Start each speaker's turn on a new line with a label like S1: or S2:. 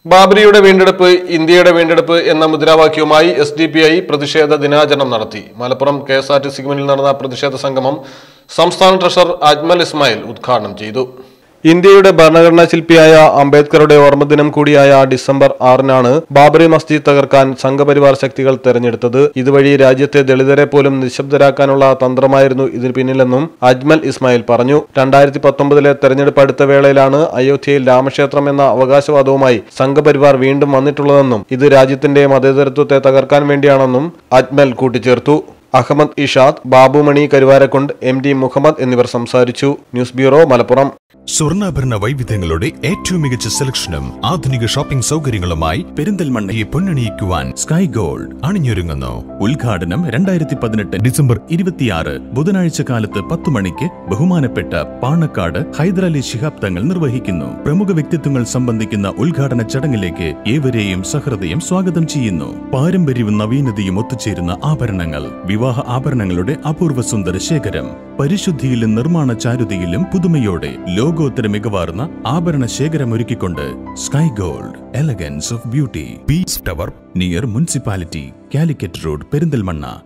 S1: ബാബരിയുടെ വീണ്ടെടുപ്പ് ഇന്ത്യയുടെ വീണ്ടെടുപ്പ് എന്ന മുദ്രാവാക്യവുമായി എസ് ഡി പി ഐ പ്രതിഷേധ ദിനാചരണം നടത്തി Malappuram K S R T സിക്ക് മുന്നിൽ നടന്ന പ്രതിഷേധ സംഗമം സംസ്ഥാന ട്രഷറർ അജ്മൽ ഇസ്മായിൽ ഉദ്ഘാടനം ചെയ്തു ഇന്ത്യയുടെ ഭരണഘടനാ ശില്പിയായ അംബേദ്കറുടെ ഓർമ്മദിനം കൂടിയായ ഡിസംബർ ആറിനാണ് ബാബറി മസ്ജിദ് തകർക്കാൻ സംഘപരിവാർ ശക്തികൾ തെരഞ്ഞെടുത്തത് ഇതുവഴി രാജ്യത്തെ ദളിതരെ പോലും നിശബ്ദരാക്കാനുള്ള തന്ത്രമായിരുന്നു ഇതിന് പിന്നിലെന്നും അജ്മൽ ഇസ്മായിൽ പറഞ്ഞു രണ്ടായിരത്തി പത്തൊമ്പതിലെ തെരഞ്ഞെടുപ്പ് അടുത്ത വേളയിലാണ് അയോധ്യയിൽ രാമക്ഷേത്രം എന്ന അവകാശവാദവുമായി സംഘപരിവാർ വീണ്ടും വന്നിട്ടുള്ളതെന്നും ഇത് രാജ്യത്തിന്റെ മതേതരത്വത്തെ തകർക്കാൻ വേണ്ടിയാണെന്നും അജ്മൽ കൂട്ടിച്ചേർത്തു അഹമ്മദ് ഇഷാദ് ബാബുമണി കരുവാരക്കുണ്ട് എം ഡി മുഹമ്മദ് എന്നിവർ സംസാരിച്ചു ന്യൂസ് ബ്യൂറോ മലപ്പുറം
S2: സ്വർണ്ണാഭരണ വൈവിധ്യങ്ങളുടെ ഏറ്റവും മികച്ച സെലക്ഷനും ആധുനിക ഷോപ്പിംഗ് സൗകര്യങ്ങളുമായി പെരിന്തൽമണ്ണയെ പൊന്നണിയിക്കുവാൻ സ്കൈ ഗോൾഡ് അണിഞ്ഞൊരുങ്ങുന്നു ഉദ്ഘാടനം രണ്ടായിരത്തി പതിനെട്ട് ഡിസംബർ ഇരുപത്തിയാറ് ബുധനാഴ്ച കാലത്ത് പത്തു മണിക്ക് ബഹുമാനപ്പെട്ട പാണക്കാട് ഹൈദരാലി ശിഹാബ് തങ്ങൾ നിർവഹിക്കുന്നു പ്രമുഖ വ്യക്തിത്വങ്ങൾ സംബന്ധിക്കുന്ന ഉദ്ഘാടന ചടങ്ങിലേക്ക് ഏവരെയും സഹൃദയം സ്വാഗതം ചെയ്യുന്നു പാരമ്പര്യവും നവീനതയും ഒത്തുചേരുന്ന ആഭരണങ്ങൾ വിവാഹ ആഭരണങ്ങളുടെ അപൂർവ സുന്ദര ശേഖരം പരിശുദ്ധിയിലും നിർമ്മാണ ചാരുതയിലും പുതുമയോടെ ലോകോത്തര മികവാർന്ന ആഭരണ ശേഖരം ഒരുക്കിക്കൊണ്ട് sky gold elegance of beauty peace tower near municipality Calicut road Perinthalmanna